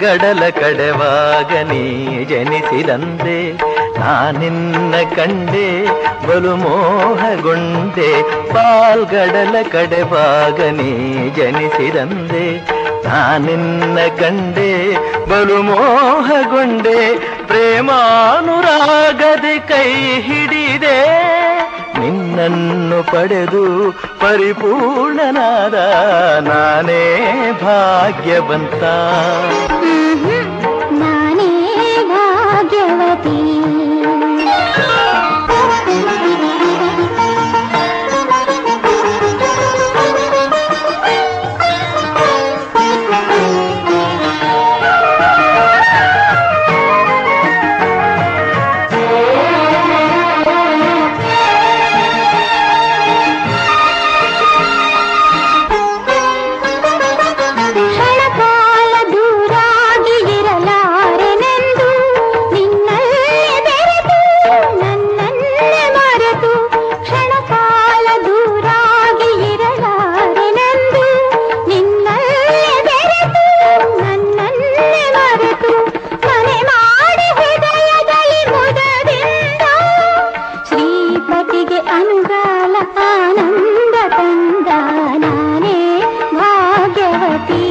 ಪಾಲ್ಗಡಲ ಕಡೆವಾಗ ನೀ ಜನಿಸಿದಂದೆ ನಾನಿನ್ನ ಕಂಡೆ ಬಲು ಮೋಹಗೊಂಡೆ ಪಾಲ್ಗಡಲ ಕಡೆವಾಗ ನೀ ಜನಿಸಿದಂದೆ ನಾನಿನ್ನ ಕಂಡೆ ಬಲು ಮೋಹಗೊಂಡೆ ಪ್ರೇಮಾನುರಾಗದೆ ಕೈ ಹಿಡಿದೆ ನಿನ್ನನ್ನು ಪಡೆದು ಪರಿಪೂರ್ಣನಾದ ನಾನೇ ಭಾಗ್ಯವಂತ ನಾನೇ ಭಾಗ್ಯವತಿ ಕ್ಷಣಕಾಲ ದೂರಾಗಿ ಇರಲಾರೆನೆಂದು ನಿನ್ನಲ್ಲೇ ಬೆರೆತು ನನ್ನನ್ನೇ ಮರೆತು ಕ್ಷಣಕಾಲ ದೂರಾಗಿ ಇರಲಾರೆನೆಂದು ನಿನ್ನಲ್ಲೇ ಬೆರೆತು ನನ್ನನ್ನೇ ಮರೆತು ಮನೆ ಮಾಡಿ ಹೃದಯದಲ್ಲಿ ಮುದದಿಂದ ಶ್ರೀಪತಿಗೆ ಅನುಗಾಲ ಆನಂದ ತಂದ ನಾನೇ ಭಾಗ್ಯವತಿ